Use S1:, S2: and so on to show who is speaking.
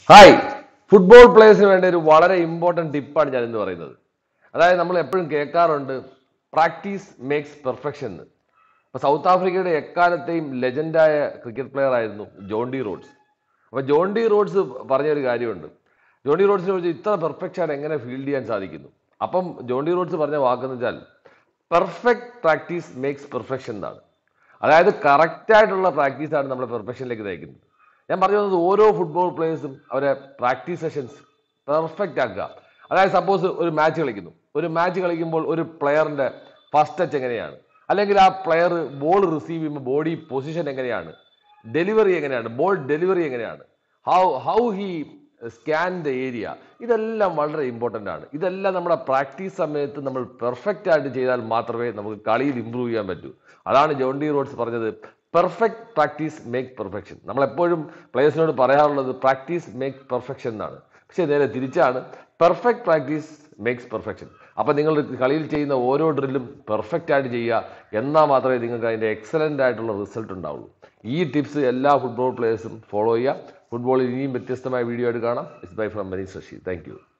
S1: hi football പ്ലേയേഴ്സിന് വേണ്ട ഒരു വളരെ ഇമ്പോർട്ടൻറ്റ് ടിപ്പാണ് ഞാൻ ഇന്ന് പറയുന്നത് അതായത് നമ്മൾ എപ്പോഴും കേൾക്കാറുണ്ട് പ്രാക്ടീസ് മേക്സ് പെർഫെക്ഷൻ എന്ന് അപ്പോൾ സൗത്ത് ആഫ്രിക്കയുടെ എക്കാലത്തെയും ലെജൻഡായ ക്രിക്കറ്റ് പ്ലെയർ ആയിരുന്നു ജോൺ ഡി റോഡ്സ് അപ്പോൾ ജോൺ ഡി റോഡ്സ് പറഞ്ഞൊരു കാര്യമുണ്ട് ജോൺ ഡി റോഡ്സിനെ കുറിച്ച് ഇത്ര പെർഫെക്റ്റ് ആയിട്ട് എങ്ങനെ ഫീൽഡ് ചെയ്യാൻ സാധിക്കുന്നു അപ്പം ജോൺ ഡി റോഡ്സ് പറഞ്ഞ വാക്കെന്ന് വെച്ചാൽ പെർഫെക്റ്റ് പ്രാക്ടീസ് മേക്സ് പെർഫെക്ഷൻ എന്നാണ് അതായത് കറക്റ്റ് ആയിട്ടുള്ള പ്രാക്ടീസാണ് നമ്മളെ പെർഫെക്ഷനിലേക്ക് നയിക്കുന്നത് ഞാൻ പറഞ്ഞു വന്നത് ഓരോ ഫുട്ബോൾ പ്ലേയേഴ്സും അവരെ പ്രാക്ടീസ് സെഷൻസ് പെർഫെക്റ്റ് ആക്കുക അതായത് സപ്പോസ് ഒരു മാച്ച് കളിക്കുന്നു ഒരു മാച്ച് കളിക്കുമ്പോൾ ഒരു പ്ലെയറിന്റെ ഫസ്റ്റ് ടച്ച് എങ്ങനെയാണ് അല്ലെങ്കിൽ ആ പ്ലെയർ ബോൾ റിസീവ് ചെയ്യുമ്പോൾ ബോഡി പൊസിഷൻ എങ്ങനെയാണ് ഡെലിവറി എങ്ങനെയാണ് ബോൾ ഡെലിവറി എങ്ങനെയാണ് how how he scan the area ഇതെല്ലാം വളരെ ഇമ്പോർട്ടൻ്റ് ആണ് ഇതെല്ലാം നമ്മുടെ പ്രാക്ടീസ് സമയത്ത് നമ്മൾ പെർഫെക്റ്റ് ആയിട്ട് ചെയ്താൽ മാത്രമേ നമുക്ക് കളിയിൽ ഇമ്പ്രൂവ് ചെയ്യാൻ പറ്റൂ അതാണ് ജോൺ ഡി റോഡ്സ് പറഞ്ഞത് പെർഫെക്റ്റ് പ്രാക്ടീസ് മേക്ക് പെർഫെക്ഷൻ നമ്മൾ എപ്പോഴും പ്ലേയേഴ്സിനോട് പറയാറുള്ളത് പ്രാക്ടീസ് മേക്ക് പെർഫെക്ഷൻ എന്നാണ് പക്ഷേ നേരെ തിരിച്ചാണ് പെർഫെക്റ്റ് പ്രാക്ടീസ് മേക്സ് പെർഫെക്ഷൻ അപ്പം നിങ്ങൾ കളിയിൽ ചെയ്യുന്ന ഓരോ ഡ്രില്ലും പെർഫെക്റ്റ് ആയിട്ട് ചെയ്യുക എന്നാൽ മാത്രമേ നിങ്ങൾക്ക് അതിൻ്റെ എക്സലൻ്റ് ആയിട്ടുള്ള റിസൾട്ട് ഉണ്ടാവുള്ളൂ ഈ ടിപ്സ് എല്ലാ ഫുട്ബോൾ പ്ലേയേഴ്സും ഫോളോ ചെയ്യുക ഫുട്ബോളിൽ ഇനിയും വ്യത്യസ്തമായ വീഡിയോ ആയിട്ട് കാണാം it's bye from Manish Sashi thank U